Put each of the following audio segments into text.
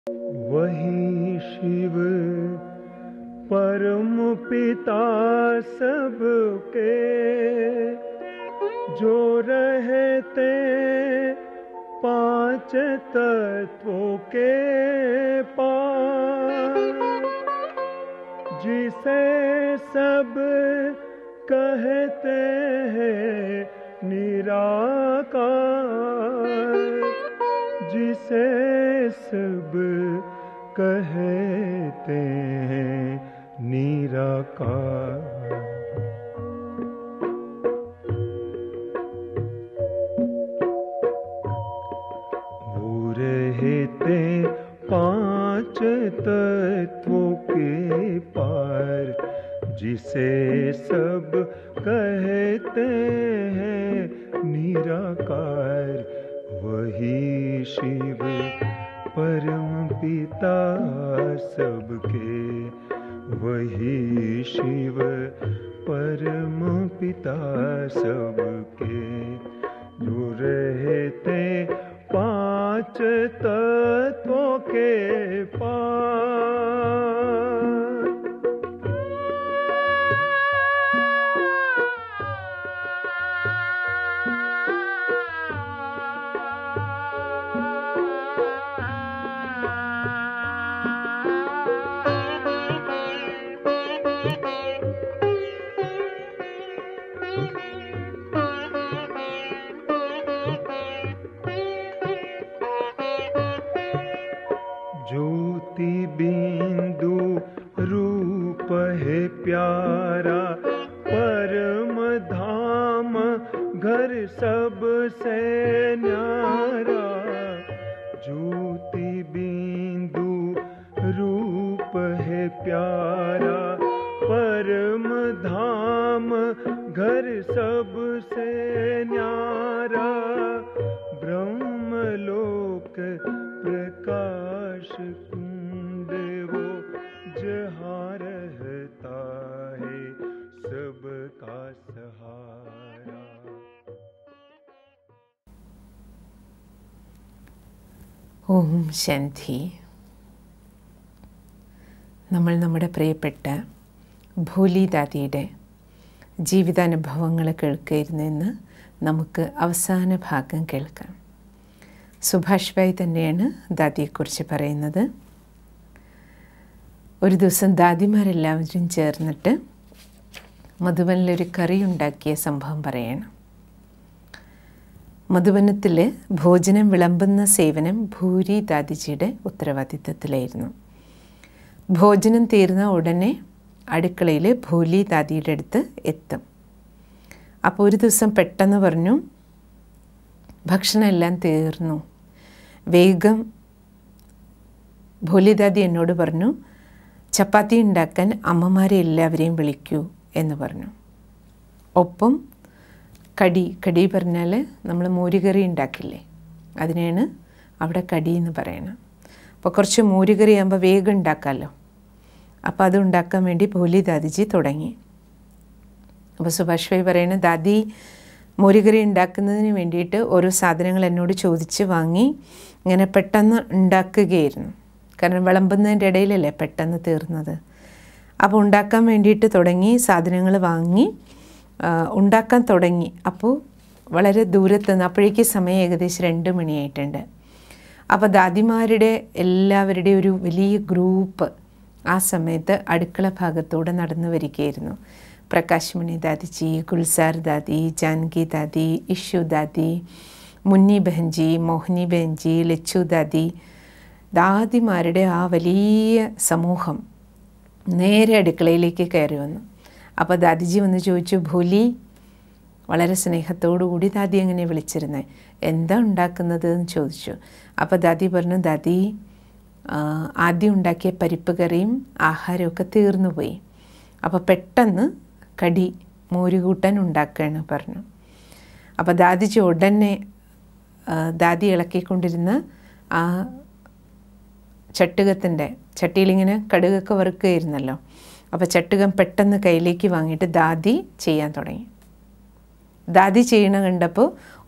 वही शिव परम पिता सबके जो रहते पांच तत्वों के पार जिसे सब कहते हैं निराकार जिसे सब कहते हैं निराकार वो रहते पांच तत्वों के पार जिसे सब कहते हैं निराकार वही शिव परम पिता सबके वही शिव परम पिता सबके जो रहते पांच तत्वों के पार ज्योति बिंदु रूप है प्यारा परम धाम घर सबसे न्यारा ज्योति बिंदु रूप है प्यारा परम धाम घर सबसे न्यारा ब्रह्मलोक प्रकाश कुंड वो जहाँ रहता है सबका सहारा ഓം ശാന്തി നമ്മൾ നമ്മുടെ പ്രിയപ്പെട്ട ഭൂലിദാദിയുടെ ജീവിതാനുഭവങ്ങൾ കേൾക്കുകയിരുന്നെന്ന് നമുക്ക് അവസാന ഭാഗം കേൾക്കാം സുഭാഷ് ഭായ് തന്നെയാണ് ദാദിയെക്കുറിച്ച് പറയുന്നത് ഒരു ദിവസം ദാദിമാരെല്ലാവരും ചേർന്നിട്ട് മധുബനിലൊരു കറി ഉണ്ടാക്കിയ സംഭവം പറയണം മധുബനത്തിൽ ഭോജനം വിളമ്പുന്ന സേവനം ഭൂരി ദാദിജിയുടെ ഉത്തരവാദിത്തത്തിലായിരുന്നു ഭോജനം തീർന്ന ഉടനെ അടുക്കളയിൽ ഭൂലി ദാദിയുടെ അടുത്ത് എത്തും അപ്പോൾ ഒരു ദിവസം പെട്ടെന്ന് പറഞ്ഞു ഭക്ഷണം എല്ലാം തീർന്നു വേഗം ഭോലി ദാദി എന്നോട് പറഞ്ഞു ചപ്പാത്തി ഉണ്ടാക്കാൻ അമ്മമാരെ എല്ലാവരെയും വിളിക്കൂ എന്ന് പറഞ്ഞു ഒപ്പം കടി കടി പറഞ്ഞാൽ നമ്മൾ മോരുകറി ഉണ്ടാക്കില്ലേ അതിനെയാണ് അവിടെ കടി എന്ന് പറയണം അപ്പോൾ കുറച്ച് മോരുകറി ആകുമ്പോൾ വേഗം ഉണ്ടാക്കാമല്ലോ അപ്പോൾ അത് ഉണ്ടാക്കാൻ വേണ്ടി പോലി ദാദിജി തുടങ്ങി അപ്പോൾ സുഭാഷ് ഭായി പറയണ ദാദി മോരുകറി ഉണ്ടാക്കുന്നതിന് വേണ്ടിയിട്ട് ഓരോ സാധനങ്ങൾ എന്നോട് ചോദിച്ച് വാങ്ങി ഇങ്ങനെ പെട്ടെന്ന് ഉണ്ടാക്കുകയായിരുന്നു കാരണം വിളമ്പുന്നതിൻ്റെ ഇടയിലല്ലേ പെട്ടെന്ന് തീർന്നത് അപ്പോൾ ഉണ്ടാക്കാൻ വേണ്ടിയിട്ട് തുടങ്ങി സാധനങ്ങൾ വാങ്ങി ആ, ഉണ്ടാക്കാൻ തുടങ്ങി അപ്പോൾ വളരെ ദൂരത്ത് നിന്ന് അപ്പോഴേക്ക് സമയം ഏകദേശം രണ്ട് മണിയായിട്ടുണ്ട് അപ്പോൾ ദാദിമാരുടെ എല്ലാവരുടെയും ഒരു വലിയ ഗ്രൂപ്പ് ആ സമയത്ത് അടുക്കള ഭാഗത്തൂടെ നടന്നു വരികയായിരുന്നു പ്രകാശ് മണി ദാദിജി ഗുൽസാർ ദാദി ജാനകി ദാദി ഇഷു ദാദി മുന്നി ബഹൻജി മോഹിനി ബഹൻജി ലച്ചു ദാദി ദാദിമാരുടെ ആ വലിയ സമൂഹം നേരെ അടുക്കളയിലേക്ക് കയറി വന്നു അപ്പോൾ ദാദിജി വന്ന് ചോദിച്ചു ഭൂലി വളരെ സ്നേഹത്തോടു കൂടി ദാദി എങ്ങനെ വിളിച്ചിരുന്നത് എന്താ ഉണ്ടാക്കുന്നത് എന്ന് ചോദിച്ചു അപ്പോൾ ദാദി പറഞ്ഞു ദാദി ആ, ആദ്യം ഉണ്ടാക്കിയ പരിപ്പ് കറിയും ആഹാരമൊക്കെ തീർന്നു പോയി അപ്പോൾ പെട്ടെന്ന് കടി മോരുകൂട്ടാൻ ഉണ്ടാക്കുകയാണ് പറഞ്ഞു അപ്പോൾ ദാദിജി ഉടനെ ആ, ദാദി ഇളക്കിക്കൊണ്ടിരുന്ന ആ ചട്ടുകത്തിൻ്റെ ചട്ടിയിലിങ്ങനെ കടുകൊക്കെ വറുക്കുകയായിരുന്നല്ലോ അപ്പോൾ ചട്ടുകം പെട്ടെന്ന് കയ്യിലേക്ക് വാങ്ങിയിട്ട് ദാദി ചെയ്യാൻ തുടങ്ങി ദാദി ചെയ്യണ കണ്ടപ്പോൾ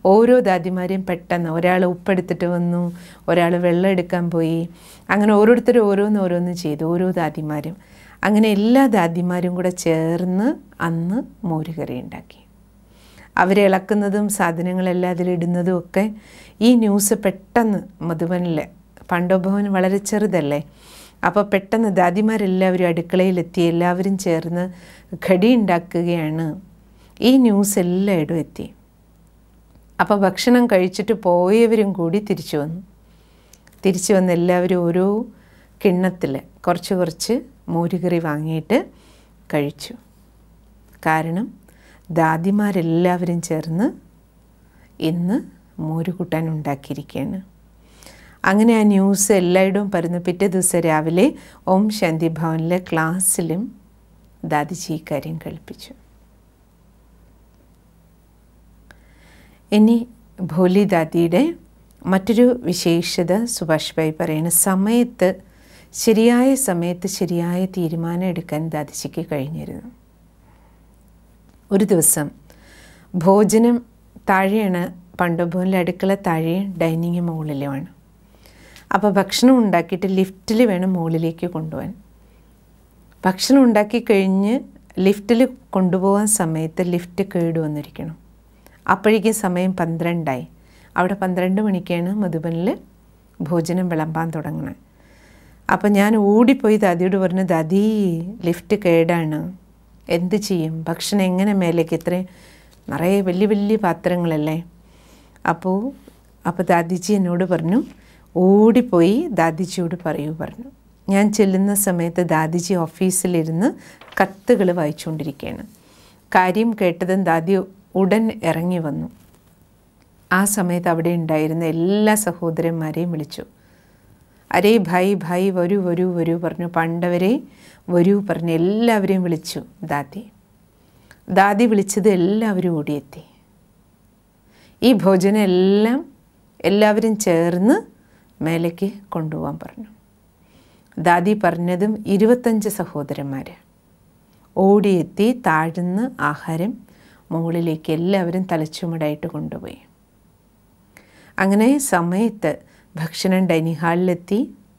ഓരോ ദാദിമാരെയും പെട്ടെന്ന് ഒരാൾ ഉപ്പെടുത്തിട്ട് വന്നു ഒരാൾ വെള്ളം എടുക്കാൻ പോയി അങ്ങനെ ഓരോരുത്തരും ഓരോന്ന് ഓരോന്ന് ചെയ്തു ഓരോ ദാദിമാരും അങ്ങനെ എല്ലാ ദാദിമാരും കൂടെ ചേർന്ന് അന്ന് മോരുകറി ഉണ്ടാക്കി അവരെ ഇളക്കുന്നതും സാധനങ്ങളെല്ലാം അതിലിടുന്നതും ഒക്കെ ഈ ന്യൂസ് പെട്ടെന്ന് മധുബനിൽ പാണ്ഡവഭവൻ വളരെ ചെറുതല്ലേ അപ്പോൾ പെട്ടെന്ന് ദാദിമാരെല്ലാവരും അടുക്കളയിലെത്തി എല്ലാവരും ചേർന്ന് ഘടി ഉണ്ടാക്കുകയാണ് ഈ ന്യൂസ് എല്ലായിടും എത്തി അപ്പോൾ ഭക്ഷണം കഴിച്ചിട്ട് പോയവരും കൂടി തിരിച്ചു വന്നു തിരിച്ചു വന്ന് എല്ലാവരും ഓരോ കിണ്ണത്തിൽ കുറച്ച് കുറച്ച് മോരുകറി വാങ്ങിയിട്ട് കഴിച്ചു കാരണം ദാദിമാരെല്ലാവരും ചേർന്ന് ഇന്ന് മോരുകൂട്ടാൻ ഉണ്ടാക്കിയിരിക്കുകയാണ് അങ്ങനെ ആ ന്യൂസ് എല്ലായിടവും പരന്നു പിറ്റേ ദിവസം രാവിലെ ഓം ശാന്തി ഭവനിലെ ക്ലാസ്സിലും ദാദിജി ഈ കാര്യം കേൾപ്പിച്ചു ഇനി ഭോലി ദാദിയുടെ മറ്റൊരു വിശേഷത സുഭാഷ് ഭായി പറയുന്ന സമയത്ത് ശരിയായ സമയത്ത് ശരിയായ തീരുമാനം എടുക്കാൻ ദാദിജിക്ക് കഴിഞ്ഞിരുന്നു ഒരു ദിവസം ഭോജനം താഴെയാണ് പണ്ടോഭവനിലെ അടുക്കള താഴെ ഡൈനിങ് മുകളിലുമാണ് അപ്പോൾ ഭക്ഷണം ഉണ്ടാക്കിയിട്ട് ലിഫ്റ്റിൽ വേണം മുകളിലേക്ക് കൊണ്ടുപോകാൻ ഭക്ഷണം ഉണ്ടാക്കി കഴിഞ്ഞ് ലിഫ്റ്റിൽ കൊണ്ടുപോകാൻ സമയത്ത് ലിഫ്റ്റ് കേട് വന്നിരിക്കണം അപ്പോഴേക്കും സമയം പന്ത്രണ്ടായി അവിടെ പന്ത്രണ്ട് മണിക്കാണ് മധുബനിൽ ഭോജനം വിളമ്പാൻ തുടങ്ങുന്നത് അപ്പം ഞാൻ ഓടിപ്പോയി ദാദിയോട് പറഞ്ഞു ദാദി ലിഫ്റ്റ് കേടാണ് എന്ത് ചെയ്യും ഭക്ഷണം എങ്ങനെ മേലേക്ക് ഇത്രയും നിറയെ വലിയ വലിയ പാത്രങ്ങളല്ലേ അപ്പോൾ അപ്പോൾ ദാദിജി എന്നോട് പറഞ്ഞു ഓടിപ്പോയി ദാദിജിയോട് പറയൂ പറഞ്ഞു ഞാൻ ചെല്ലുന്ന സമയത്ത് ദാദിജി ഓഫീസിലിരുന്ന് കത്തുകൾ വായിച്ചുകൊണ്ടിരിക്കുകയാണ് കാര്യം കേട്ടതും ദാദി ഉടൻ ഇറങ്ങി വന്നു ആ സമയത്ത് അവിടെ ഉണ്ടായിരുന്ന എല്ലാ സഹോദരന്മാരെയും വിളിച്ചു അരേ ഭായ് ഭായ് വരൂ വരൂ വരൂ പറഞ്ഞു പണ്ടവരെ വരൂ പറഞ്ഞ് എല്ലാവരെയും വിളിച്ചു ദാദി ദാദി വിളിച്ചത് എല്ലാവരും ഓടിയെത്തി ഈ ഭോജനം എല്ലാം എല്ലാവരും ചേർന്ന് മേലേക്ക് കൊണ്ടുപോകാൻ പറഞ്ഞു ദാദി പറഞ്ഞതും ഇരുപത്തഞ്ച് സഹോദരന്മാർ ഓടിയെത്തി താഴ്ന്ന് ആഹാരം മുകളിലേക്ക് എല്ലാവരും തലച്ചുമടായിട്ട് കൊണ്ടുപോയി അങ്ങനെ സമയത്ത് ഭക്ഷണം ഡൈനിങ് ഹാളിലെത്തി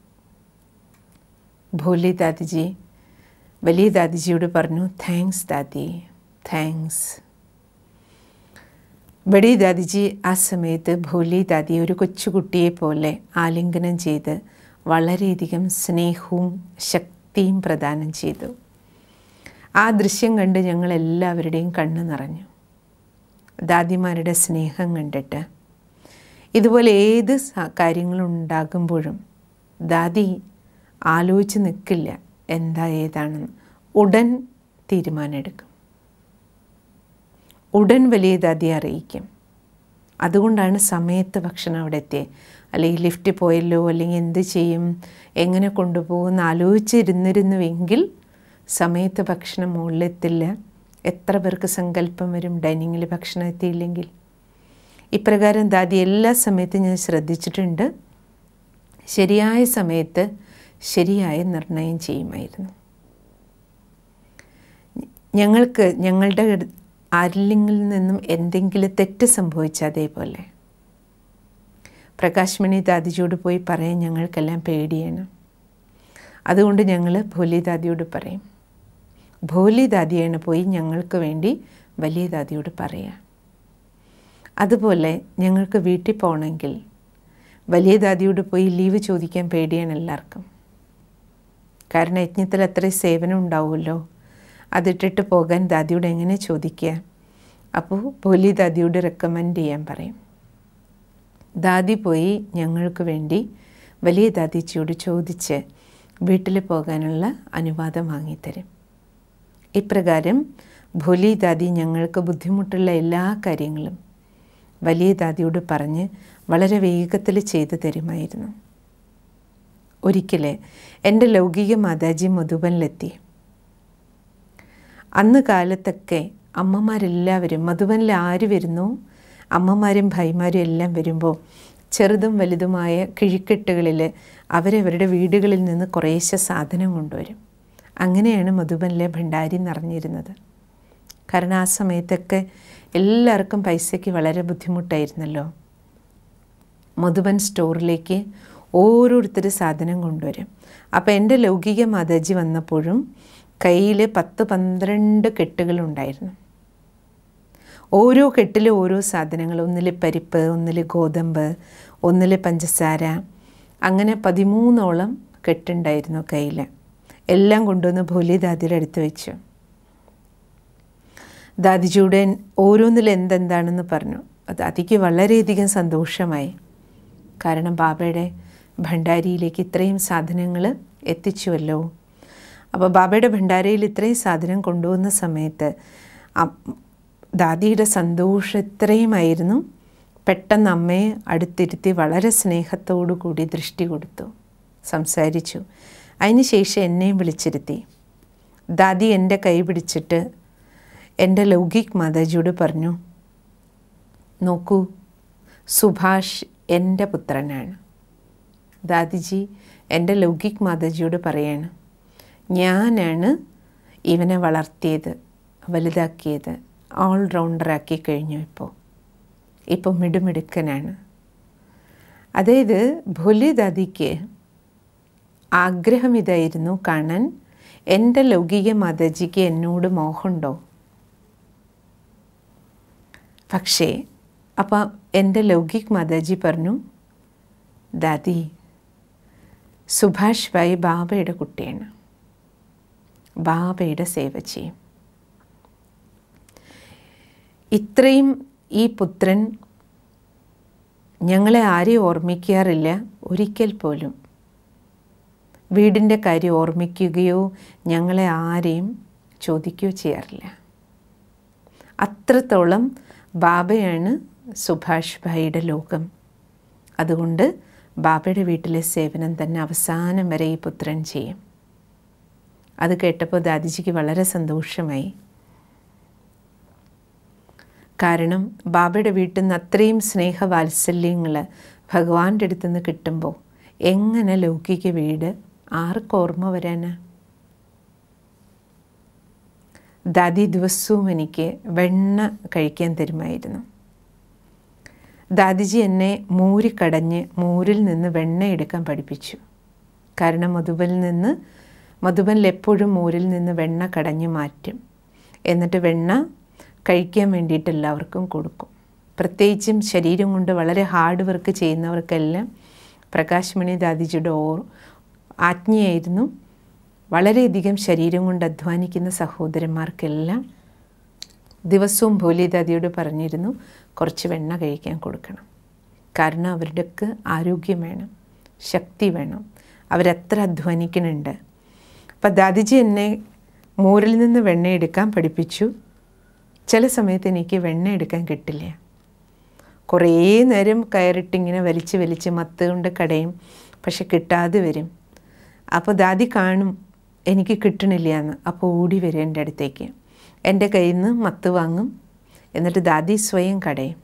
ഭോലി ദാദിജി വലിയ ദാദിജിയോട് പറഞ്ഞു താങ്ക്സ് ദാദി താങ്ക്സ് ബഡി ദാദിജി ആ സമയത്ത് ഭോലി ദാദി ഒരു കൊച്ചുകുട്ടിയെ പോലെ ആലിംഗനം ചെയ്ത് വളരെയധികം സ്നേഹവും ശക്തിയും പ്രദാനം ചെയ്തു ആ ദൃശ്യം കണ്ട് ഞങ്ങൾ എല്ലാവരുടെയും കണ്ണ് നിറഞ്ഞു ദാദിമാരുടെ സ്നേഹം കണ്ടിട്ട് ഇതുപോലെ ഏത് കാര്യങ്ങളുണ്ടാകുമ്പോഴും ദാദി ആലോചിച്ച് നിൽക്കില്ല എന്താ ഏതാണെന്ന് ഉടൻ തീരുമാനമെടുക്കും ഉടൻ വലിയ ദാദിയെ അറിയിക്കും അതുകൊണ്ടാണ് സമയത്ത് ഭക്ഷണം അവിടെ എത്തിയത് അല്ലെങ്കിൽ ലിഫ്റ്റ് പോയല്ലോ അല്ലെങ്കിൽ എന്ത് ചെയ്യും എങ്ങനെ കൊണ്ടുപോകുമെന്ന് ആലോചിച്ചിരുന്നിരുന്നുവെങ്കിൽ സമയത്ത് ഭക്ഷണം മുകളിലെത്തില്ല എത്ര പേർക്ക് സങ്കല്പം വരും ഡൈനിങ്ങിൽ ഭക്ഷണം എത്തിയില്ലെങ്കിൽ ഇപ്രകാരം ദാദി എല്ലാ സമയത്തും ഞാൻ ശ്രദ്ധിച്ചിട്ടുണ്ട് ശരിയായ സമയത്ത് ശരിയായ നിർണയം ചെയ്യുമായിരുന്നു ഞങ്ങൾക്ക് ഞങ്ങളുടെ ആരിലെങ്കിൽ നിന്നും എന്തെങ്കിലും തെറ്റ് സംഭവിച്ച അതേപോലെ പ്രകാശ്മണി ദാദിജിയോട് പോയി പറയാൻ ഞങ്ങൾക്കെല്ലാം പേടിയാണ് അതുകൊണ്ട് ഞങ്ങൾ ഭോലി ദാദിയോട് പറയും ഭോലി ദാദിയാണ് പോയി ഞങ്ങൾക്ക് വേണ്ടി വലിയ ദാദിയോട് പറയുക അതുപോലെ ഞങ്ങൾക്ക് വീട്ടിൽ പോകണമെങ്കിൽ വലിയ ദാദിയോട് പോയി ലീവ് ചോദിക്കാൻ പേടിയാണ് എല്ലാവർക്കും കാരണം യജ്ഞത്തിൽ അത്രയും സേവനം ഉണ്ടാവുമല്ലോ അതിട്ടിട്ട് പോകാൻ ദാദിയോട് എങ്ങനെ ചോദിക്കുക അപ്പോൾ പോലി ദാദിയോട് റെക്കമെൻഡ് ചെയ്യാൻ പറയും ദാദി പോയി ഞങ്ങൾക്ക് വേണ്ടി വലിയ ദാദിച്ചിയോട് ചോദിച്ച് വീട്ടിൽ പോകാനുള്ള അനുവാദം വാങ്ങിത്തരും ഇപ്രകാരം ഭോലി ദാദി ഞങ്ങൾക്ക് ബുദ്ധിമുട്ടുള്ള എല്ലാ കാര്യങ്ങളും വലിയ ദാദിയോട് പറഞ്ഞ് വളരെ വേഗത്തിൽ ചെയ്തു തരുമായിരുന്നു ഒരിക്കൽ എൻ്റെ ലൗകിക മാതാജി മധുബനിലെത്തി അന്ന് കാലത്തൊക്കെ അമ്മമാരെല്ലാവരും മധുബനിൽ ആര് വരുന്നു അമ്മമാരും ഭായിമാരും എല്ലാം വരുമ്പോൾ ചെറുതും വലുതുമായ കിഴിക്കെട്ടുകളിൽ അവരവരുടെ വീടുകളിൽ നിന്ന് കുറേശ്ശെ സാധനം കൊണ്ടുവരും അങ്ങനെയാണ് മധുബനിലെ ഭണ്ഡാരി നിറഞ്ഞിരുന്നത് കാരണം ആ സമയത്തൊക്കെ എല്ലാവർക്കും പൈസയ്ക്ക് വളരെ ബുദ്ധിമുട്ടായിരുന്നല്ലോ മധുബൻ സ്റ്റോറിലേക്ക് ഓരോരുത്തർ സാധനം കൊണ്ടുവരും അപ്പോൾ എൻ്റെ ലൗകിക മാതാജി വന്നപ്പോഴും കയ്യിൽ പത്ത് പന്ത്രണ്ട് കെട്ടുകളുണ്ടായിരുന്നു ഓരോ കെട്ടിലും ഓരോ സാധനങ്ങൾ ഒന്നിൽ പരിപ്പ് ഒന്നിൽ ഗോതമ്പ് ഒന്നിൽ പഞ്ചസാര അങ്ങനെ പതിമൂന്നോളം കെട്ടുണ്ടായിരുന്നു കയ്യിൽ എല്ലാം കൊണ്ടുവന്ന് ഭോലി ദാദിയുടെ അടുത്ത് വെച്ചു ദാദിജിയുടെ ഓരോന്നിൽ എന്തെന്താണെന്ന് പറഞ്ഞു ദാദിക്ക് വളരെയധികം സന്തോഷമായി കാരണം ബാബയുടെ ഭണ്ഡാരിയിലേക്ക് ഇത്രയും സാധനങ്ങൾ എത്തിച്ചുവല്ലോ അപ്പോൾ ബാബയുടെ ഭണ്ഡാരയിൽ ഇത്രയും സാധനം കൊണ്ടുവന്ന സമയത്ത് ദാദിയുടെ സന്തോഷം ഇത്രയുമായിരുന്നു പെട്ടെന്ന് അമ്മയെ അടുത്തിരുത്തി വളരെ സ്നേഹത്തോടു കൂടി ദൃഷ്ടി കൊടുത്തു സംസാരിച്ചു അതിനുശേഷം എന്നെയും വിളിച്ചിരുത്തി ദാദി എൻ്റെ കൈ പിടിച്ചിട്ട് എൻ്റെ ലൗകിക് മാതാജിയോട് പറഞ്ഞു നോക്കൂ സുഭാഷ് എൻ്റെ പുത്രനാണ് ദാദിജി എൻ്റെ ലൗകിക് മാതാജിയോട് പറയാണ് ഞാനാണ് ഇവനെ വളർത്തിയത് വലുതാക്കിയത് ഓൾ റൗണ്ടറാക്കി കഴിഞ്ഞു ഇപ്പോൾ ഇപ്പോൾ മിടുമിടുക്കനാണ് അതായത് ഭോലി ദാദിക്ക് ആഗ്രഹം ഇതായിരുന്നു കാണാൻ എൻ്റെ ലൗകിക മാതാജിക്ക് എന്നോട് മോഹമുണ്ടോ പക്ഷേ അപ്പം എൻ്റെ ലൗകിക് മാതാജി പറഞ്ഞു ദാദി സുഭാഷ് ഭായ് ബാബയുടെ കുട്ടിയാണ് ബാബയുടെ സേവ ചെയ്യും ഇത്രയും ഈ പുത്രൻ ഞങ്ങളെ ആരെയും ഓർമ്മിക്കാറില്ല ഒരിക്കൽ പോലും വീടിൻ്റെ കാര്യം ഓർമ്മിക്കുകയോ ഞങ്ങളെ ആരെയും ചോദിക്കുകയോ ചെയ്യാറില്ല അത്രത്തോളം ബാബയാണ് സുഭാഷ് ഭായിയുടെ ലോകം അതുകൊണ്ട് ബാബയുടെ വീട്ടിലെ സേവനം തന്നെ അവസാനം വരെ ഈ പുത്രൻ ചെയ്യും അത് കേട്ടപ്പോൾ ദാദിജിക്ക് വളരെ സന്തോഷമായി കാരണം ബാബയുടെ വീട്ടിൽ നിന്ന് അത്രയും സ്നേഹവാത്സല്യങ്ങൾ ഭഗവാന്റെ അടുത്ത് നിന്ന് കിട്ടുമ്പോൾ എങ്ങനെ ലൗകിക വീട് ആർക്ക് ഓർമ്മ വരാനാ ദാദി ദിവസവും എനിക്ക് വെണ്ണ കഴിക്കാൻ തരുമായിരുന്നു ദാദിജി എന്നെ മൂരിക്കടഞ്ഞ് മൂരിൽ നിന്ന് വെണ്ണ എടുക്കാൻ പഠിപ്പിച്ചു കാരണം മധുബനിൽ നിന്ന് മധുബനിൽ എപ്പോഴും മൂരിൽ നിന്ന് വെണ്ണ കടഞ്ഞു മാറ്റും എന്നിട്ട് വെണ്ണ കഴിക്കാൻ വേണ്ടിയിട്ട് എല്ലാവർക്കും കൊടുക്കും പ്രത്യേകിച്ചും ശരീരം കൊണ്ട് വളരെ ഹാർഡ് വർക്ക് ചെയ്യുന്നവർക്കെല്ലാം പ്രകാശ്മണി ദാദിജിയുടെ ഓർ ആജ്ഞയായിരുന്നു വളരെയധികം ശരീരം കൊണ്ട് അധ്വാനിക്കുന്ന സഹോദരന്മാർക്കെല്ലാം ദിവസവും ഭോലിദാദിയോട് പറഞ്ഞിരുന്നു കുറച്ച് വെണ്ണ കഴിക്കാൻ കൊടുക്കണം കാരണം അവരുടെക്ക് ആരോഗ്യം വേണം ശക്തി വേണം അവരെത്ര അധ്വാനിക്കുന്നുണ്ട് അപ്പം ദാദിജി എന്നെ മോരിൽ നിന്ന് വെണ്ണ എടുക്കാൻ പഠിപ്പിച്ചു ചില സമയത്ത് എനിക്ക് വെണ്ണ എടുക്കാൻ കിട്ടില്ല കുറേ നേരം കയറിട്ടിങ്ങനെ വലിച്ച് വലിച്ച് മത്ത് കൊണ്ട് കടയും പക്ഷെ കിട്ടാതെ വരും അപ്പോൾ ദാദി കാണും എനിക്ക് കിട്ടണില്ല എന്ന് അപ്പോൾ ഓടി വരും എൻ്റെ അടുത്തേക്ക് എൻ്റെ കയ്യിൽ നിന്ന് മത്ത് വാങ്ങും എന്നിട്ട് ദാദി സ്വയം കടയും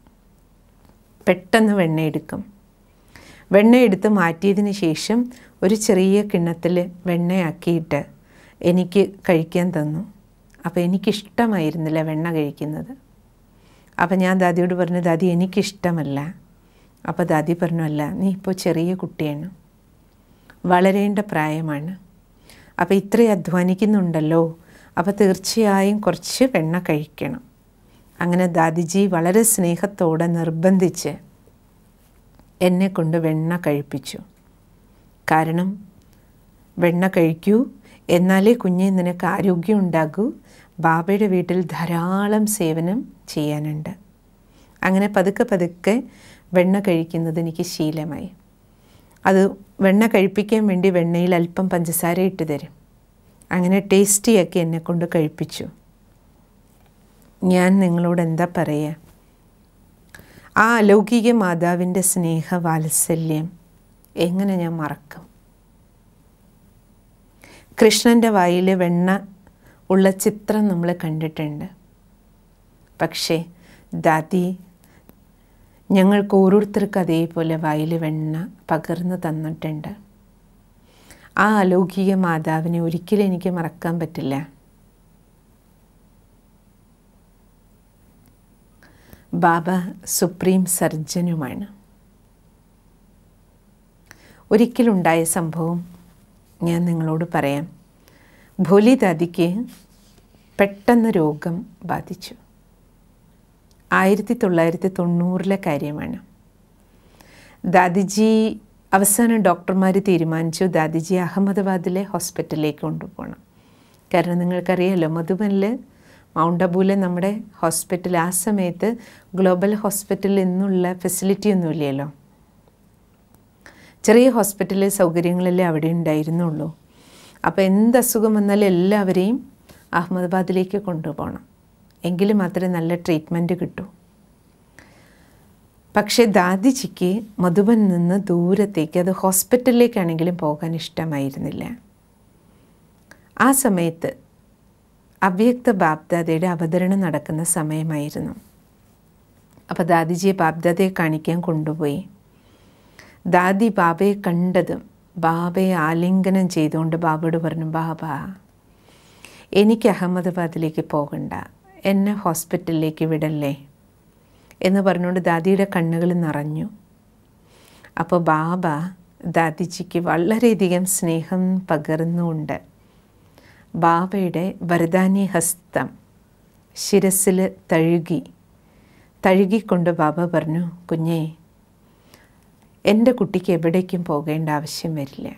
പെട്ടെന്ന് വെണ്ണ എടുക്കും വെണ്ണ എടുത്ത് മാറ്റിയതിന് ശേഷം ഒരു ചെറിയ കിണ്ണത്തിൽ വെണ്ണയാക്കിയിട്ട് എനിക്ക് കഴിക്കാൻ തന്നു അപ്പോൾ എനിക്കിഷ്ടമായിരുന്നില്ല വെണ്ണ കഴിക്കുന്നത് അപ്പോൾ ഞാൻ ദാദിയോട് പറഞ്ഞു ദാദി എനിക്കിഷ്ടമല്ല അപ്പോൾ ദാദി പറഞ്ഞു അല്ല നീ ഇപ്പോൾ ചെറിയ കുട്ടിയാണ് വളരേണ്ട പ്രായമാണ് അപ്പോൾ ഇത്രയും അധ്വാനിക്കുന്നുണ്ടല്ലോ അപ്പോൾ തീർച്ചയായും കുറച്ച് വെണ്ണ കഴിക്കണം അങ്ങനെ ദാദിജി വളരെ സ്നേഹത്തോടെ നിർബന്ധിച്ച് എന്നെ കൊണ്ട് വെണ്ണ കഴിപ്പിച്ചു കാരണം വെണ്ണ കഴിക്കൂ എന്നാലേ കുഞ്ഞെ നിനക്ക് ആരോഗ്യം ഉണ്ടാകൂ ബാബയുടെ വീട്ടിൽ ധാരാളം സേവനം ചെയ്യാനുണ്ട് അങ്ങനെ പതുക്കെ പതുക്കെ വെണ്ണ കഴിക്കുന്നത് എനിക്ക് ശീലമായി അത് വെണ്ണ കഴിപ്പിക്കാൻ വേണ്ടി വെണ്ണയിൽ അല്പം പഞ്ചസാര ഇട്ട് തരും അങ്ങനെ ടേസ്റ്റിയാക്കി എന്നെ കൊണ്ട് കഴിപ്പിച്ചു ഞാൻ നിങ്ങളോട് എന്താ പറയുക ആ അലൗകിക മാതാവിൻ്റെ സ്നേഹ വാത്സല്യം എങ്ങനെ ഞാൻ മറക്കും കൃഷ്ണൻ്റെ വായിൽ വെണ്ണ ഉള്ള ചിത്രം നമ്മൾ കണ്ടിട്ടുണ്ട് പക്ഷേ ദാദി ഞങ്ങൾക്ക് ഓരോരുത്തർക്കും അതേപോലെ വായിൽ വെണ്ണ പകർന്നു തന്നിട്ടുണ്ട് ആ അലൗകിക മാതാവിനെ ഒരിക്കലും എനിക്ക് മറക്കാൻ പറ്റില്ല ബാബ സുപ്രീം സർജനുമാണ് ഒരിക്കലുണ്ടായ സംഭവം ഞാൻ നിങ്ങളോട് പറയാം ഭോലി ദാദിക്ക് പെട്ടെന്ന് രോഗം ബാധിച്ചു ആയിരത്തി തൊള്ളായിരത്തി തൊണ്ണൂറിലെ കാര്യമാണ് ദാദിജി അവസാനം ഡോക്ടർമാർ തീരുമാനിച്ചു ദാദിജി അഹമ്മദാബാദിലെ ഹോസ്പിറ്റലിലേക്ക് കൊണ്ടുപോകണം കാരണം നിങ്ങൾക്കറിയാലോ മധുബനിൽ മൗണ്ട് അബൂലെ നമ്മുടെ ഹോസ്പിറ്റൽ ആ സമയത്ത് ഗ്ലോബൽ ഹോസ്പിറ്റലിൽ നിന്നുള്ള ഫെസിലിറ്റി ഒന്നുമില്ലല്ലോ ചെറിയ ഹോസ്പിറ്റലിൽ സൗകര്യങ്ങളല്ലേ അവിടെ ഉണ്ടായിരുന്നുള്ളൂ അപ്പോൾ എന്ത് അസുഖം വന്നാലും എല്ലാവരെയും അഹമ്മദാബാദിലേക്ക് കൊണ്ടുപോകണം എങ്കിൽ മാത്രമേ നല്ല ട്രീറ്റ്മെൻറ്റ് കിട്ടൂ പക്ഷേ ദാദിജിക്ക് മധുബൻ നിന്ന് ദൂരത്തേക്ക് അത് ഹോസ്പിറ്റലിലേക്കാണെങ്കിലും പോകാൻ ഇഷ്ടമായിരുന്നില്ല ആ സമയത്ത് അവ്യക്ത ബാബ്ദാദയുടെ അവതരണം നടക്കുന്ന സമയമായിരുന്നു അപ്പോൾ ദാദിജിയെ ബാബ്ദാദയെ കാണിക്കാൻ കൊണ്ടുപോയി ദാദി ബാബയെ കണ്ടതും ബാബയെ ആലിംഗനം ചെയ്തുകൊണ്ട് ബാബയോട് പറഞ്ഞു ബാബ എനിക്ക് അഹമ്മദാബാദിലേക്ക് പോകണ്ട എന്നെ ഹോസ്പിറ്റലിലേക്ക് വിടല്ലേ എന്ന് പറഞ്ഞുകൊണ്ട് ദാദിയുടെ കണ്ണുകൾ നിറഞ്ഞു അപ്പോൾ ബാബ ദാദിജിക്ക് വളരെയധികം സ്നേഹം പകർന്നുകൊണ്ട് ബാബയുടെ വരദാനി ഹസ്തം ശിരസിൽ തഴുകി തഴുകിക്കൊണ്ട് ബാബ പറഞ്ഞു കുഞ്ഞേ എൻ്റെ കുട്ടിക്ക് എവിടേക്കും പോകേണ്ട ആവശ്യം വരില്ല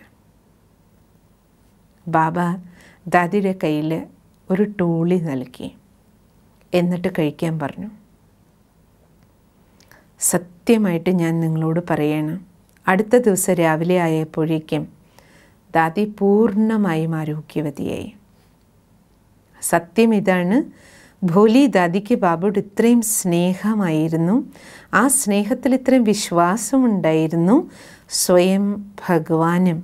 ബാബ ദാദിയുടെ കയ്യിൽ ഒരു ടൂളി നൽകി എന്നിട്ട് കഴിക്കാൻ പറഞ്ഞു സത്യമായിട്ട് ഞാൻ നിങ്ങളോട് പറയണം അടുത്ത ദിവസം രാവിലെ ആയപ്പോഴേക്കും ദാദി പൂർണ്ണമായും ആരോഗ്യവതിയായി സത്യം ഇതാണ് ഭോലി ദാദിക്ക് ബാബുയോട് ഇത്രയും സ്നേഹമായിരുന്നു ആ സ്നേഹത്തിൽ ഇത്രയും വിശ്വാസമുണ്ടായിരുന്നു സ്വയം ഭഗവാനും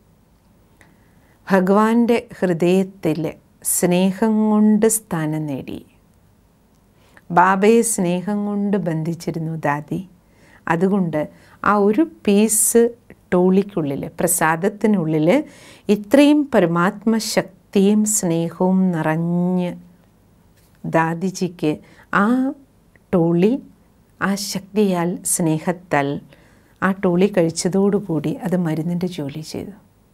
ഭഗവാന്റെ ഹൃദയത്തിൽ സ്നേഹം കൊണ്ട് സ്ഥാനം നേടി ബാബയെ സ്നേഹം കൊണ്ട് ബന്ധിച്ചിരുന്നു ദാദി അതുകൊണ്ട് ആ ഒരു പീസ് ടോളിക്കുള്ളിൽ പ്രസാദത്തിനുള്ളിൽ ഇത്രയും പരമാത്മശക്തിയും സ്നേഹവും നിറഞ്ഞ് ദാദിജിക്ക് ആ ടോളി ആ ശക്തിയാൽ സ്നേഹത്താൽ ആ ടോളി കഴിച്ചതോടുകൂടി അത് മരുന്നിൻ്റെ ജോലി ചെയ്തു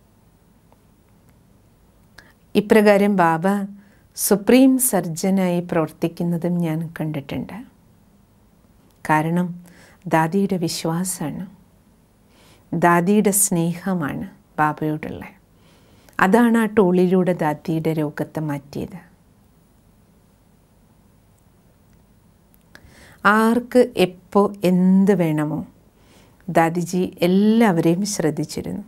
ഇപ്രകാരം ബാബ സുപ്രീം സർജനായി പ്രവർത്തിക്കുന്നതും ഞാൻ കണ്ടിട്ടുണ്ട് കാരണം ദാദിയുടെ വിശ്വാസമാണ് ദാദിയുടെ സ്നേഹമാണ് ബാബയോടുള്ള അതാണ് ആ ടോളിലൂടെ ദാദിയുടെ രോഗത്തെ മാറ്റിയത് ആർക്ക് എപ്പോൾ എന്ത് വേണമോ ദാദിജി എല്ലാവരെയും ശ്രദ്ധിച്ചിരുന്നു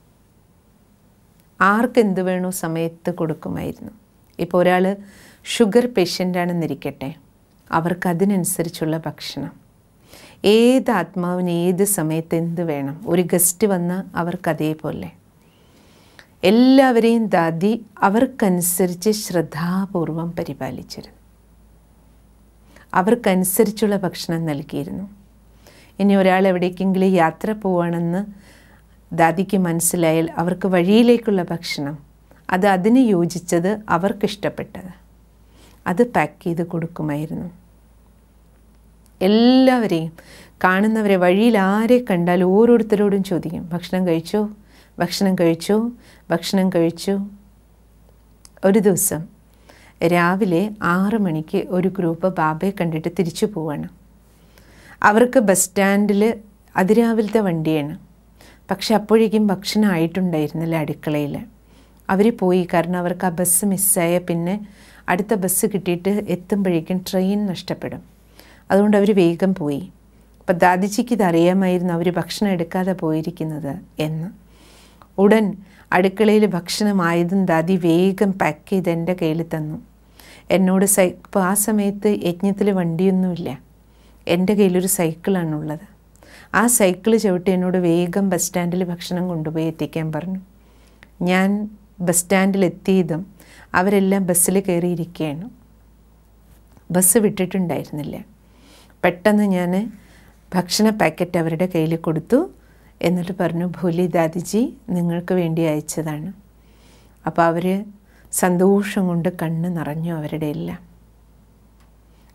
ആർക്ക് എന്ത് വേണോ സമയത്ത് കൊടുക്കുമായിരുന്നു ഇപ്പോൾ ഒരാൾ ഷുഗർ പേഷ്യൻ്റാണെന്നിരിക്കട്ടെ അവർക്ക് അതിനനുസരിച്ചുള്ള ഭക്ഷണം ഏത് ആത്മാവിന് ഏത് സമയത്ത് എന്ത് വേണം ഒരു ഗസ്റ്റ് വന്നാൽ അവർക്ക് അതേപോലെ എല്ലാവരെയും ദാദി അവർക്കനുസരിച്ച് ശ്രദ്ധാപൂർവം പരിപാലിച്ചിരുന്നു അവർക്കനുസരിച്ചുള്ള ഭക്ഷണം നൽകിയിരുന്നു ഇനി ഒരാൾ എവിടേക്കെങ്കിലും യാത്ര പോവാണെന്ന് ദാദിക്ക് മനസ്സിലായാൽ അവർക്ക് വഴിയിലേക്കുള്ള ഭക്ഷണം അത് അതിന് യോജിച്ചത് അവർക്കിഷ്ടപ്പെട്ടത് അത് പാക്ക് ചെയ്ത് കൊടുക്കുമായിരുന്നു എല്ലാവരെയും കാണുന്നവരെ വഴിയിൽ ആരെ കണ്ടാൽ ഓരോരുത്തരോടും ചോദിക്കും ഭക്ഷണം കഴിച്ചോ ഭക്ഷണം കഴിച്ചോ ഭക്ഷണം കഴിച്ചോ ഒരു ദിവസം രാവിലെ ആറ് മണിക്ക് ഒരു ഗ്രൂപ്പ് ബാബയെ കണ്ടിട്ട് തിരിച്ചു പോവാണ് അവർക്ക് ബസ് സ്റ്റാൻഡിൽ അതിരാവിലത്തെ വണ്ടിയാണ് പക്ഷെ അപ്പോഴേക്കും ഭക്ഷണം ആയിട്ടുണ്ടായിരുന്നില്ല അടുക്കളയിൽ അവർ പോയി കാരണം അവർക്ക് ആ ബസ് മിസ്സായ പിന്നെ അടുത്ത ബസ് കിട്ടിയിട്ട് എത്തുമ്പോഴേക്കും ട്രെയിൻ നഷ്ടപ്പെടും അതുകൊണ്ട് അവർ വേഗം പോയി അപ്പം ദാദിജിക്ക് ഇത് അറിയാമായിരുന്നു അവർ ഭക്ഷണം എടുക്കാതെ പോയിരിക്കുന്നത് എന്ന് ഉടൻ അടുക്കളയിൽ ഭക്ഷണമായതും ദാദി വേഗം പാക്ക് ചെയ്ത് എൻ്റെ കയ്യിൽ തന്നു എന്നോട് സൈ ഇപ്പോൾ ആ സമയത്ത് യജ്ഞത്തിൽ വണ്ടിയൊന്നുമില്ല എൻ്റെ കയ്യിലൊരു സൈക്കിളാണുള്ളത് ആ സൈക്കിൾ ചവിട്ടി എന്നോട് വേഗം ബസ് സ്റ്റാൻഡിൽ ഭക്ഷണം കൊണ്ടുപോയി എത്തിക്കാൻ പറഞ്ഞു ഞാൻ ബസ് സ്റ്റാൻഡിൽ എത്തിയതും അവരെല്ലാം ബസ്സിൽ കയറിയിരിക്കുകയാണ് ബസ് വിട്ടിട്ടുണ്ടായിരുന്നില്ല പെട്ടെന്ന് ഞാൻ ഭക്ഷണ പാക്കറ്റ് അവരുടെ കയ്യിൽ കൊടുത്തു എന്നിട്ട് പറഞ്ഞു ഭോലി ദാദിജി നിങ്ങൾക്ക് വേണ്ടി അയച്ചതാണ് അപ്പോൾ അവർ സന്തോഷം കൊണ്ട് കണ്ണ് നിറഞ്ഞു അവരുടെ എല്ലാം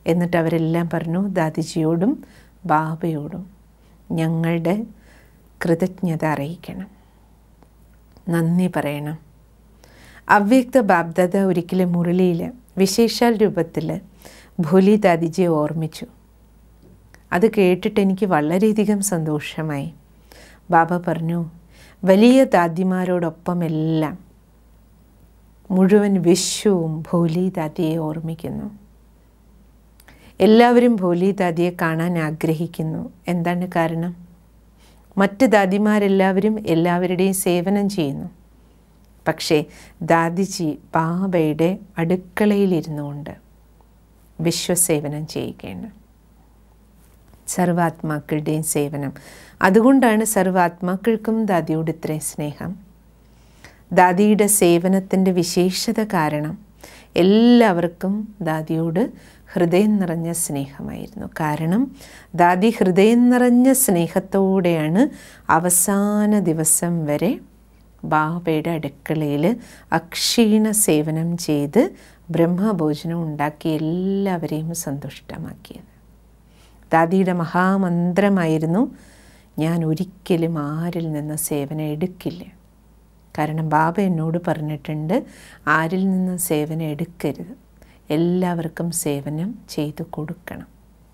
എന്നിട്ട് അവരെല്ലാം പറഞ്ഞു ദാദിജിയോടും ബാബയോടും ഞങ്ങളുടെ കൃതജ്ഞത അറിയിക്കണം നന്ദി പറയണം അവ്യക്ത ബാബ്ദാദ ഒരിക്കലും മുരളിയിൽ വിശേഷാൽ രൂപത്തിൽ ഭോലി ദാദിജിയെ ഓർമ്മിച്ചു അത് കേട്ടിട്ട് എനിക്ക് വളരെയധികം സന്തോഷമായി ബാബ പറഞ്ഞു വലിയ ദാദിമാരോടൊപ്പം എല്ലാം മുഴുവൻ വിശ്വവും ഭോലി ദാദിയെ ഓർമ്മിക്കുന്നു എല്ലാവരും ഭോലി ദാദിയെ കാണാൻ ആഗ്രഹിക്കുന്നു എന്താണ് കാരണം മറ്റ് ദാദിമാരെല്ലാവരും എല്ലാവരുടെയും സേവനം ചെയ്യുന്നു പക്ഷേ ദാദിജി ബാബയുടെ അടുക്കളയിലിരുന്നു കൊണ്ട് വിശ്വസേവനം ചെയ്യുകയാണ് സർവാത്മാക്കളുടെയും സേവനം അതുകൊണ്ടാണ് സർവാത്മാക്കൾക്കും ദാദിയോട് ഇത്രയും സ്നേഹം ദാദിയുടെ സേവനത്തിൻ്റെ വിശേഷത കാരണം എല്ലാവർക്കും ദാദിയോട് ഹൃദയം നിറഞ്ഞ സ്നേഹമായിരുന്നു കാരണം ദാദി ഹൃദയം നിറഞ്ഞ സ്നേഹത്തോടെയാണ് അവസാന ദിവസം വരെ ബാബയുടെ അടുക്കളയിൽ അക്ഷീണ സേവനം ചെയ്ത് ബ്രഹ്മഭോജനം ഉണ്ടാക്കി എല്ലാവരെയും സന്തുഷ്ടമാക്കിയത് ദാദിയുടെ മഹാമന്ത്രമായിരുന്നു ഞാൻ ഒരിക്കലും ആരിൽ നിന്ന് സേവനം എടുക്കില്ല കാരണം ബാബ എന്നോട് പറഞ്ഞിട്ടുണ്ട് ആരിൽ നിന്ന് സേവനം എടുക്കരുത് എല്ലാവർക്കും സേവനം ചെയ്തു കൊടുക്കണം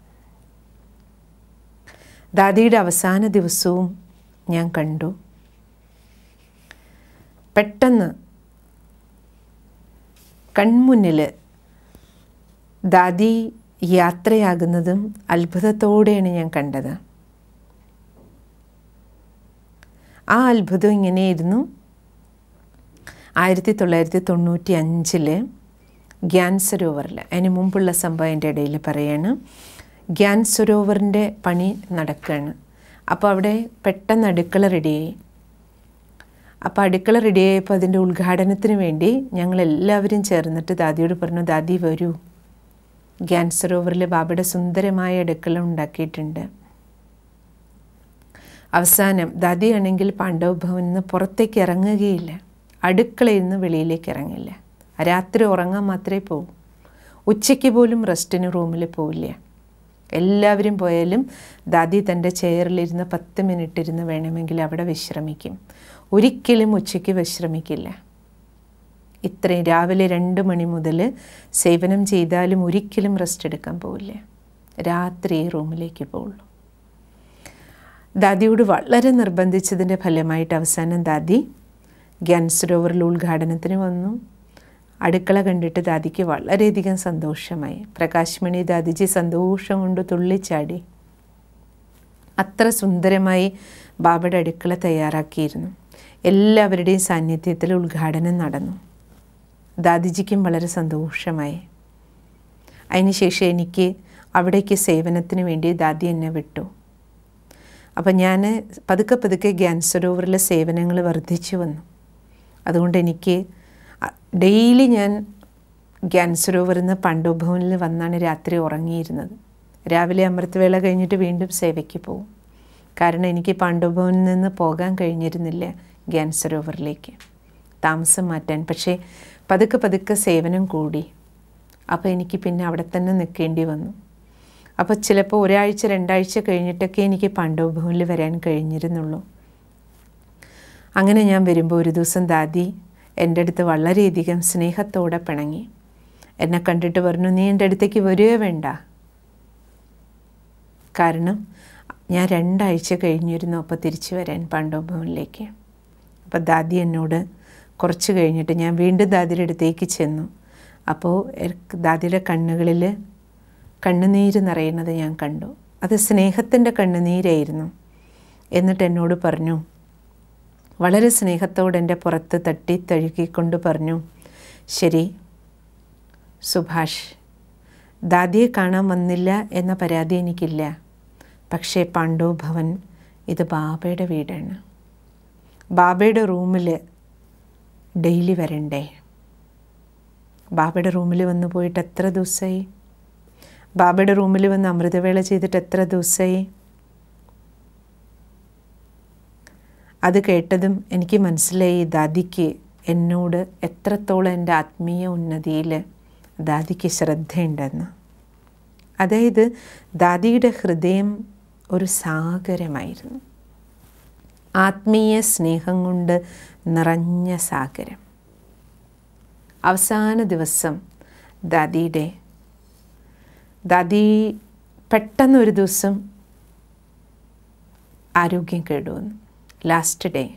ദാദിയുടെ അവസാന ദിവസവും ഞാൻ കണ്ടു പെട്ടെന്ന് കൺമുന്നിൽ ദാദി യാത്രയാകുന്നതും അത്ഭുതത്തോടെയാണ് ഞാൻ കണ്ടത് ആ അത്ഭുതം ഇങ്ങനെയായിരുന്നു ആയിരത്തി തൊള്ളായിരത്തി തൊണ്ണൂറ്റി അഞ്ചിൽ ഗ്യാൻ സരോവറിൽ അതിന് മുമ്പുള്ള സംഭവം എൻ്റെ ഇടയിൽ പറയാണ് ഗ്യാൻ സരോവറിൻ്റെ പണി നടക്കുകയാണ് അപ്പോൾ അവിടെ പെട്ടെന്ന് അടുക്കള റെഡിയായി അപ്പോൾ അടുക്കള റെഡിയായപ്പോൾ അതിൻ്റെ ഉദ്ഘാടനത്തിന് വേണ്ടി ഞങ്ങൾ എല്ലാവരും ചേർന്നിട്ട് ദാദിയോട് പറഞ്ഞു ദാദി വരൂ ഗ്യാൻ സരോവറിൽ ബാബയുടെ സുന്ദരമായ അടുക്കള ഉണ്ടാക്കിയിട്ടുണ്ട് അവസാനം ദാദിയാണെങ്കിൽ പാണ്ഡവ ഭവനിൽ നിന്ന് പുറത്തേക്ക് ഇറങ്ങുകയില്ല അടുക്കളയിൽ നിന്ന് വെളിയിലേക്ക് ഇറങ്ങില്ല രാത്രി ഉറങ്ങാൻ മാത്രമേ പോകൂ ഉച്ചയ്ക്ക് പോലും റെസ്റ്റിന് റൂമിൽ പോവില്ല എല്ലാവരും പോയാലും ദാദി തൻ്റെ ചെയറിലിരുന്ന് പത്ത് മിനിറ്റ് ഇരുന്ന് വേണമെങ്കിൽ അവിടെ വിശ്രമിക്കും ഒരിക്കലും ഉച്ചയ്ക്ക് വിശ്രമിക്കില്ല ഇത്രയും രാവിലെ രണ്ട് മണി മുതൽ സേവനം ചെയ്താലും ഒരിക്കലും റെസ്റ്റ് എടുക്കാൻ പോവില്ല രാത്രി റൂമിലേക്ക് പോകുള്ളൂ ദാദിയോട് വളരെ നിർബന്ധിച്ചതിൻ്റെ ഫലമായിട്ട് അവസാനം ദാദി ഗ്യാൻ സരോവറിൽ ഉദ്ഘാടനത്തിന് വന്നു അടുക്കള കണ്ടിട്ട് ദാദിക്ക് വളരെയധികം സന്തോഷമായി പ്രകാശ്മണി ദാദിജി സന്തോഷം കൊണ്ട് തുള്ളിച്ചാടി അത്ര സുന്ദരമായി ബാബയുടെ അടുക്കള തയ്യാറാക്കിയിരുന്നു എല്ലാവരുടെയും സാന്നിധ്യത്തിൽ ഉദ്ഘാടനം നടന്നു ദാദിജിക്കും വളരെ സന്തോഷമായി അതിനുശേഷം എനിക്ക് അവിടേക്ക് സേവനത്തിന് വേണ്ടി ദാദി എന്നെ വിട്ടു അപ്പം ഞാൻ പതുക്കെ പതുക്കെ ഗ്യാൻ സരോവറിലെ സേവനങ്ങൾ വർദ്ധിച്ചു വന്നു അതുകൊണ്ട് എനിക്ക് ഡെയിലി ഞാൻ ഗ്യാൻ സരോവറിൽ നിന്ന് പണ്ഡോഭവനിൽ വന്നാണ് രാത്രി ഉറങ്ങിയിരുന്നത് രാവിലെ അമൃതവേള കഴിഞ്ഞിട്ട് വീണ്ടും സേവയ്ക്ക് പോകും കാരണം എനിക്ക് പാണ്ഡവഭവനിൽ നിന്ന് പോകാൻ കഴിഞ്ഞിരുന്നില്ല ഗ്യാൻ സരോവറിലേക്ക് താമസം മാറ്റാൻ പക്ഷേ പതുക്കെ പതുക്കെ സേവനം കൂടി അപ്പോൾ എനിക്ക് പിന്നെ അവിടെ തന്നെ നിൽക്കേണ്ടി വന്നു അപ്പോൾ ചിലപ്പോൾ ഒരാഴ്ച രണ്ടാഴ്ച കഴിഞ്ഞിട്ടൊക്കെ എനിക്ക് പാണ്ഡവഭവനിൽ വരാൻ കഴിഞ്ഞിരുന്നുള്ളൂ അങ്ങനെ ഞാൻ വരുമ്പോൾ ഒരു ദിവസം ദാദി എൻ്റെ അടുത്ത് വളരെയധികം സ്നേഹത്തോടെ പിണങ്ങി എന്നെ കണ്ടിട്ട് പറഞ്ഞു നീ എൻ്റെ അടുത്തേക്ക് വരികയോ വേണ്ട കാരണം ഞാൻ രണ്ടാഴ്ച കഴിഞ്ഞിരുന്നു അപ്പോൾ തിരിച്ചു വരാൻ പാണ്ഡവഭവനിലേക്ക് അപ്പോൾ ദാദി എന്നോട് കുറച്ച് കഴിഞ്ഞിട്ട് ഞാൻ വീണ്ടും ദാദിയുടെ അടുത്തേക്ക് ചെന്നു അപ്പോൾ ദാദിയുടെ കണ്ണുകളിൽ കണ്ണുനീര് നിറയുന്നത് ഞാൻ കണ്ടു അത് സ്നേഹത്തിൻ്റെ കണ്ണുനീരായിരുന്നു എന്നിട്ട് എന്നോട് പറഞ്ഞു വളരെ സ്നേഹത്തോടെ എൻ്റെ പുറത്ത് തട്ടി തഴുകിക്കൊണ്ട് പറഞ്ഞു ശരി സുഭാഷ് ദാദിയെ കാണാൻ വന്നില്ല എന്ന പരാതി എനിക്കില്ല പക്ഷേ പാണ്ഡവ് ഭവൻ ഇത് ബാബയുടെ വീടാണ് ബാബയുടെ റൂമിൽ ഡെയിലി വരണ്ടേ ബാബയുടെ റൂമിൽ വന്ന് പോയിട്ട് എത്ര ദിവസമായി ബാബയുടെ റൂമിൽ വന്ന് അമൃതവേള ചെയ്തിട്ട് എത്ര ദിവസമായി അത് കേട്ടതും എനിക്ക് മനസ്സിലായി ദാദിക്ക് എന്നോട് എത്രത്തോളം എൻ്റെ ആത്മീയ ഉന്നതിയിൽ ദാദിക്ക് ശ്രദ്ധയുണ്ടെന്ന് അതായത് ദാദിയുടെ ഹൃദയം ഒരു സാഗരമായിരുന്നു ആത്മീയ സ്നേഹം കൊണ്ട് നിറഞ്ഞ സാഗരം അവസാന ദിവസം ദാദിയുടെ ദാദി പെട്ടെന്ന് ഒരു ദിവസം ആരോഗ്യം കേടുവന്നു ലാസ്റ്റ് ഡേ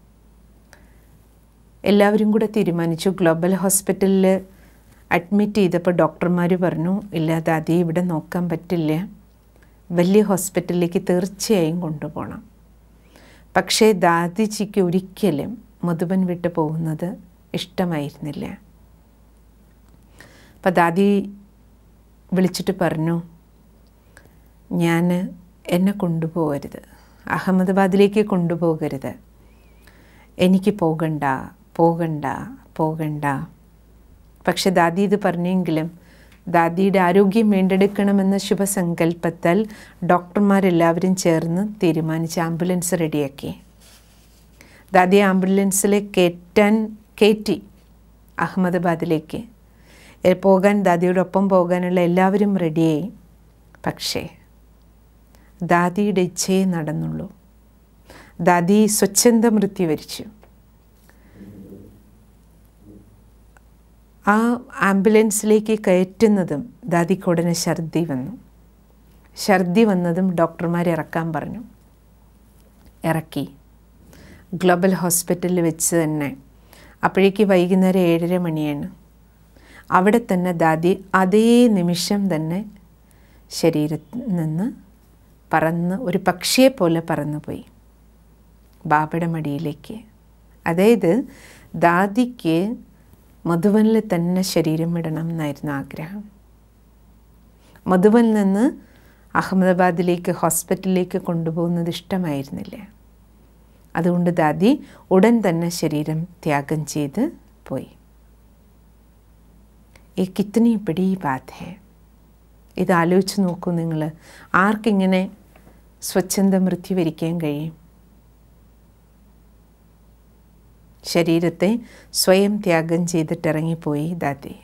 എല്ലാവരും കൂടെ തീരുമാനിച്ചു ഗ്ലോബൽ ഹോസ്പിറ്റലിൽ അഡ്മിറ്റ് ചെയ്തപ്പോൾ ഡോക്ടർമാർ പറഞ്ഞു ഇല്ല ദാദി ഇവിടെ നോക്കാൻ പറ്റില്ല വലിയ ഹോസ്പിറ്റലിലേക്ക് തീർച്ചയായും കൊണ്ടുപോകണം പക്ഷേ ദാദിജിക്ക് ഒരിക്കലും മധുബൻ വിട്ട് പോകുന്നത് ഇഷ്ടമായിരുന്നില്ല അപ്പം ദാദി വിളിച്ചിട്ട് പറഞ്ഞു ഞാൻ എന്നെ കൊണ്ടുപോകരുത് അഹമ്മദാബാദിലേക്ക് കൊണ്ടുപോകരുത് എനിക്ക് പോകണ്ട പോകണ്ട പോകണ്ട പക്ഷെ ദാദി ഇത് പറഞ്ഞെങ്കിലും ദാദിയുടെ ആരോഗ്യം വീണ്ടെടുക്കണമെന്ന ശുഭസങ്കല്പത്താൽ ഡോക്ടർമാരെല്ലാവരും ചേർന്ന് തീരുമാനിച്ച് ആംബുലൻസ് റെഡിയാക്കി ദാദി ആംബുലൻസിൽ കയറ്റാൻ കയറ്റി അഹമ്മദാബാദിലേക്ക് എ- പോകാൻ ദാദിയോടൊപ്പം പോകാനുള്ള എല്ലാവരും റെഡിയായി പക്ഷേ ദാദിയുടെ ഇച്ഛയെ നടന്നുള്ളൂ ദാദി സ്വച്ഛന്ത മൃത്യു വരിച്ചു ആ ആംബുലൻസിലേക്ക് കയറ്റുന്നതും ദാദിക്ക് ഉടനെ ഛർദി വന്നു ഛർദി വന്നതും ഡോക്ടർമാർ ഇറക്കാൻ പറഞ്ഞു ഇറക്കി ഗ്ലോബൽ ഹോസ്പിറ്റലിൽ വെച്ച് തന്നെ അപ്പോഴേക്ക് വൈകുന്നേരം ഏഴര മണിയാണ് അവിടെ തന്നെ ദാദി അതേ നിമിഷം തന്നെ ശരീരത്തിൽ നിന്ന് പറന്ന് ഒരു പക്ഷിയെ പോലെ പറന്നുപോയി ബാബയുടെ മടിയിലേക്ക് അതായത് ദാദിക്ക് മധുവനിൽ തന്നെ ശരീരം വിടണം എന്നായിരുന്നു ആഗ്രഹം മധുവനിൽ നിന്ന് അഹമ്മദാബാദിലേക്ക് ഹോസ്പിറ്റലിലേക്ക് കൊണ്ടുപോകുന്നത് ഇഷ്ടമായിരുന്നില്ല അതുകൊണ്ട് ദാദി ഉടൻ തന്നെ ശരീരം ത്യാഗം ചെയ്ത് പോയി ഈ കിത്തനി പിടി ബാത് ഹേ ഇത് ആലോചിച്ച് നോക്കൂ നിങ്ങൾ ആർക്കിങ്ങനെ സ്വച്ഛന്ത മൃത്യു വരിക്കാൻ കഴിയും ശരീരത്തെ സ്വയം ത്യാഗം ചെയ്തിട്ടിറങ്ങിപ്പോയി ദാദി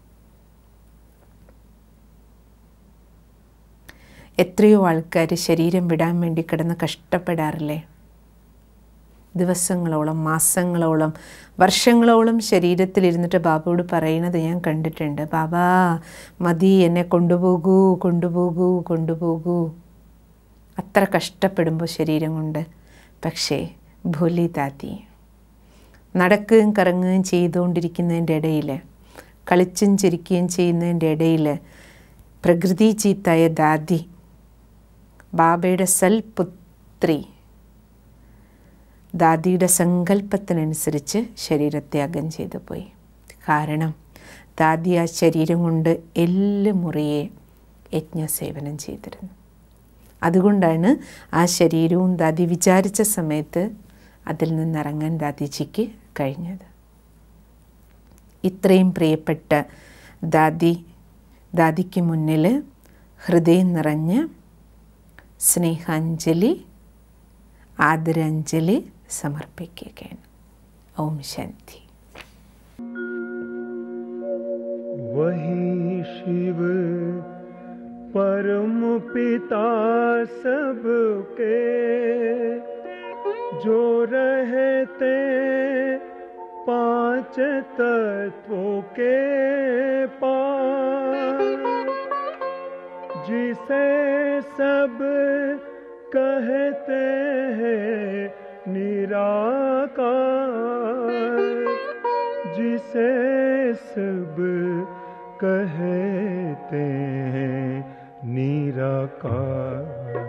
എത്രയോ ആൾക്കാർ ശരീരം വിടാൻ വേണ്ടി കിടന്ന് കഷ്ടപ്പെടാറില്ലേ ദിവസങ്ങളോളം മാസങ്ങളോളം വർഷങ്ങളോളം ശരീരത്തിലിരുന്നിട്ട് ബാബയോട് പറയണത് ഞാൻ കണ്ടിട്ടുണ്ട് ബാബാ മതി എന്നെ കൊണ്ടുപോകൂ കൊണ്ടുപോകൂ കൊണ്ടുപോകൂ അത്ര കഷ്ടപ്പെടുമ്പോൾ ശരീരം കൊണ്ട് പക്ഷേ ഭോലി താത്തി നടക്കുകയും കറങ്ങുകയും ചെയ്തുകൊണ്ടിരിക്കുന്നതിൻ്റെ ഇടയിൽ കളിച്ചും ചിരിക്കുകയും ചെയ്യുന്നതിൻ്റെ ഇടയിൽ പ്രകൃതി ചീത്തായ ദാദി ബാബയുടെ സൽപുത്രി ദാദിയുടെ സങ്കല്പത്തിനനുസരിച്ച് ശരീരത്യാഗം ചെയ്തു പോയി കാരണം ദാദി ആ ശരീരം കൊണ്ട് എല്ല് മുറിയെ യജ്ഞസേവനം ചെയ്തിരുന്നു അതുകൊണ്ടാണ് ആ ശരീരവും ദാദി വിചാരിച്ച സമയത്ത് അതിൽ നിന്നിറങ്ങാൻ ദാദിജിക്ക് കഴിഞ്ഞത് ഇത്രയും പ്രിയപ്പെട്ട ദാദി ദാദിക്ക് മുന്നിൽ ഹൃദയം നിറഞ്ഞ് സ്നേഹാഞ്ജലി ആദരാഞ്ജലി സമർപ്പിക്കുകയാണ് ഓം ശാന്തി वही शिव परम पिता सबके जो रहते पांच तत्वों के पार जिसे सब कहते हैं निराकार जिसे सब कहते हैं निराकार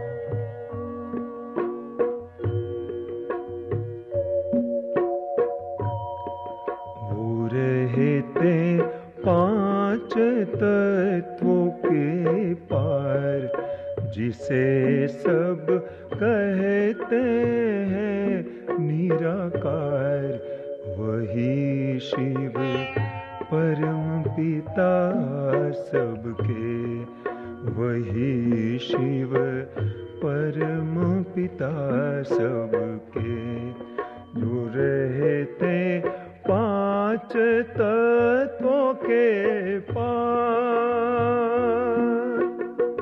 वो रहते पांच तत्वों के पार जिसे सब कहते हैं निराकार वही शिव परम पिता सबके वही शिव परम पिता सबके जो रहते पांच तत्वों के पार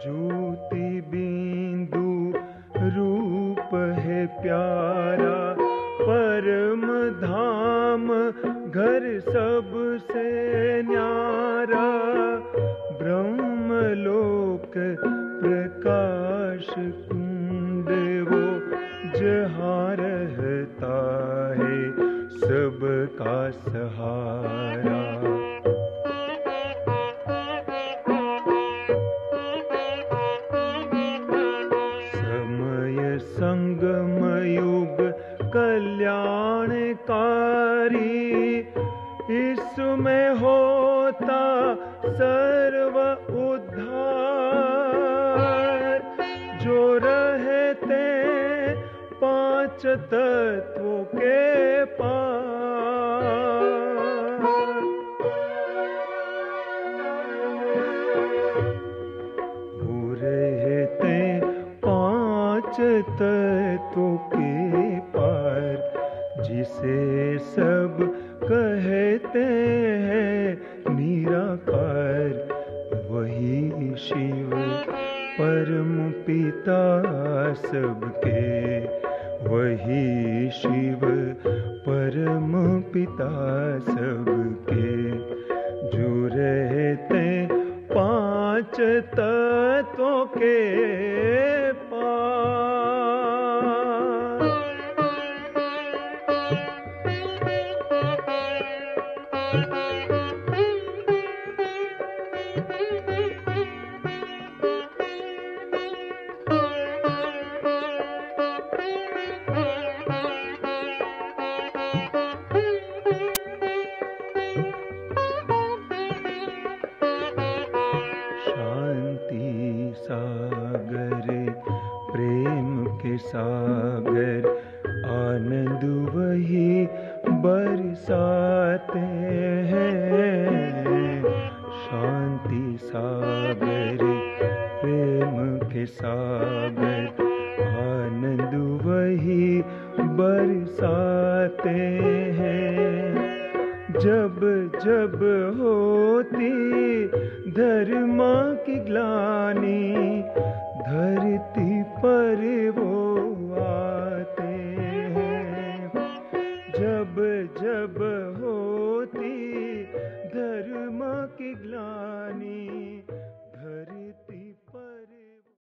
ज्योति बिंदु रूप है प्यारा परम धाम घर सबसे न्यारा ब्रह्मलोक प्रकाश कुंड वो जहाँ रहता है सबका सहारा समय संगम युग कल्याणकारी इसमें होता सर्व उद्धार जो रहते पांच तत्वों के पार वो रहते पांच तत्वों के पार जिसे सब कहते हैं निराकार वही शिव परम पिता सबके वही शिव परम पिता सबके जो रहते पांच तत्वों के पार शांति सागर प्रेम के सागर आनंद वही बरसाते हैं शांति सागर प्रेम के सागर आनंद वही बरसाते हैं जब जब होती धर्मा की ग्लानी धरती पर वो आते हैं जब जब होती धर्म की ग्लानी